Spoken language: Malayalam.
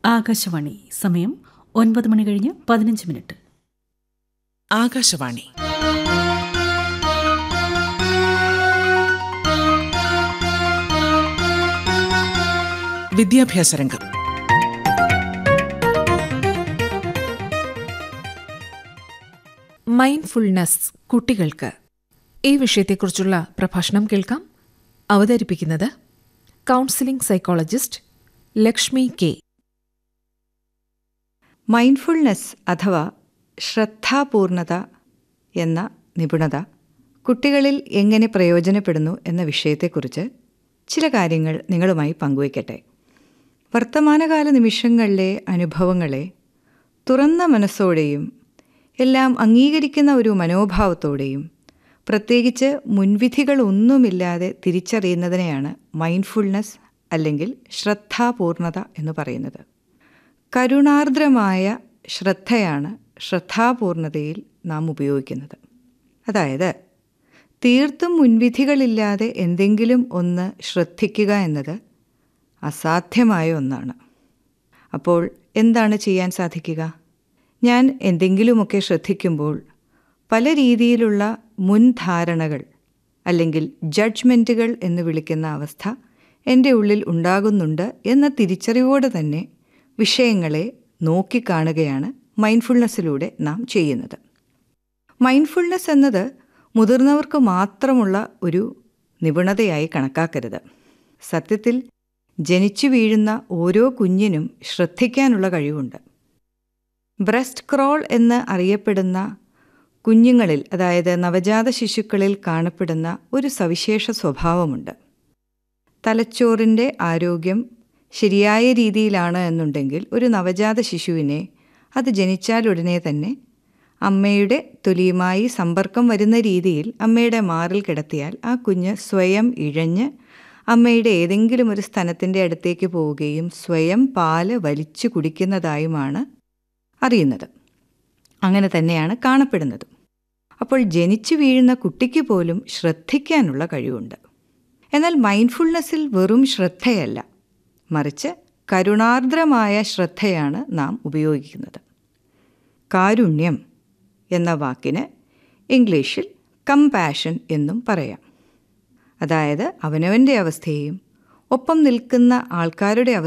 ആകാശവാണി സമയം ഒൻപത് മണി കഴിഞ്ഞ് പതിനഞ്ച് മിനിറ്റ് ആകാശവാണി വിദ്യാഭ്യാസ രംഗം മൈൻഡ്ഫുൾനെസ് കുട്ടികൾക്ക് ഈ വിഷയത്തെക്കുറിച്ചുള്ള പ്രഭാഷണം കേൾക്കാം അവതരിപ്പിക്കുന്നത് counselling psychologist Lakshmi K mindfulness അഥവാ ശ്രദ്ധാപൂർണത എന്ന നിപുണത കുട്ടികളിൽ എങ്ങനെ പ്രയോജനപ്പെടുന്നു എന്ന വിഷയത്തെക്കുറിച്ച് ചില കാര്യങ്ങൾ നിങ്ങളുമായി പങ്കുവയ്ക്കട്ടെ വർത്തമാനകാല നിമിഷങ്ങളിലെ അനുഭവങ്ങളെ തുറന്ന മനസ്സോടെയും എല്ലാം അംഗീകരിക്കുന്ന ഒരു മനോഭാവത്തോടെയും പ്രത്യേകിച്ച് മുൻവിധികളൊന്നുമില്ലാതെ തിരിച്ചറിയുന്നതിനെയാണ് മൈൻഡ്ഫുൾനെസ് അല്ലെങ്കിൽ ശ്രദ്ധാപൂർണത എന്ന് പറയുന്നത് കരുണാർദ്രമായ ശ്രദ്ധയാണ് ശ്രദ്ധാപൂർണതയിൽ നാം ഉപയോഗിക്കുന്നത് അതായത് തീർത്തും മുൻവിധികളില്ലാതെ എന്തെങ്കിലും ഒന്ന് ശ്രദ്ധിക്കുക എന്നത് അസാധ്യമായ ഒന്നാണ് അപ്പോൾ എന്താണ് ചെയ്യാൻ സാധിക്കുക ഞാൻ എന്തെങ്കിലുമൊക്കെ ശ്രദ്ധിക്കുമ്പോൾ പല രീതിയിലുള്ള മുൻധാരണകൾ അല്ലെങ്കിൽ ജഡ്ജ്മെൻറ്റുകൾ എന്ന് വിളിക്കുന്ന അവസ്ഥ എൻ്റെ ഉള്ളിൽ ഉണ്ടാകുന്നുണ്ട് എന്ന തിരിച്ചറിവോടെ തന്നെ വിഷയങ്ങളെ നോക്കിക്കാണുകയാണ് മൈൻഡ്ഫുൾനെസ്സിലൂടെ നാം ചെയ്യുന്നത് മൈൻഡ്ഫുൾനെസ് എന്നത് മുതിർന്നവർക്ക് മാത്രമുള്ള ഒരു നിപുണതയായി കണക്കാക്കരുത് സത്യത്തിൽ ജനിച്ചു വീഴുന്ന ഓരോ കുഞ്ഞിനും ശ്രദ്ധിക്കാനുള്ള കഴിവുണ്ട് ബ്രസ്റ്റ് ക്രോൾ എന്ന് അറിയപ്പെടുന്ന കുഞ്ഞുങ്ങളിൽ അതായത് നവജാത ശിശുക്കളിൽ കാണപ്പെടുന്ന ഒരു സവിശേഷ സ്വഭാവമുണ്ട് തലച്ചോറിൻ്റെ ആരോഗ്യം ശരിയായ രീതിയിലാണ് എന്നുണ്ടെങ്കിൽ ഒരു നവജാത ശിശുവിനെ അത് ജനിച്ചാലുടനെ തന്നെ അമ്മയുടെ തൊലിയുമായി സമ്പർക്കം വരുന്ന രീതിയിൽ അമ്മയുടെ മാറിൽ കിടത്തിയാൽ ആ കുഞ്ഞ് സ്വയം ഇഴഞ്ഞ് അമ്മയുടെ ഏതെങ്കിലും ഒരു സ്ഥലത്തിൻ്റെ അടുത്തേക്ക് പോവുകയും സ്വയം പാല് വലിച്ചു കുടിക്കുന്നതായുമാണ് അറിയുന്നത് അങ്ങനെ തന്നെയാണ് കാണപ്പെടുന്നത് അപ്പോൾ ജനിച്ചു വീഴുന്ന കുട്ടിക്ക് പോലും ശ്രദ്ധിക്കാനുള്ള കഴിവുണ്ട് എന്നാൽ മൈൻഡ്ഫുൾനെസ്സിൽ വെറും ശ്രദ്ധയല്ല മറിച്ച് കരുണാർദ്രമായ ശ്രദ്ധയാണ് നാം ഉപയോഗിക്കുന്നത് കാരുണ്യം എന്ന വാക്കിന് ഇംഗ്ലീഷിൽ കമ്പാഷൻ എന്നും പറയാം അതായത് അവനവൻ്റെ അവസ്ഥയെയും ഒപ്പം നിൽക്കുന്ന ആൾക്കാരുടെ അവസ്ഥ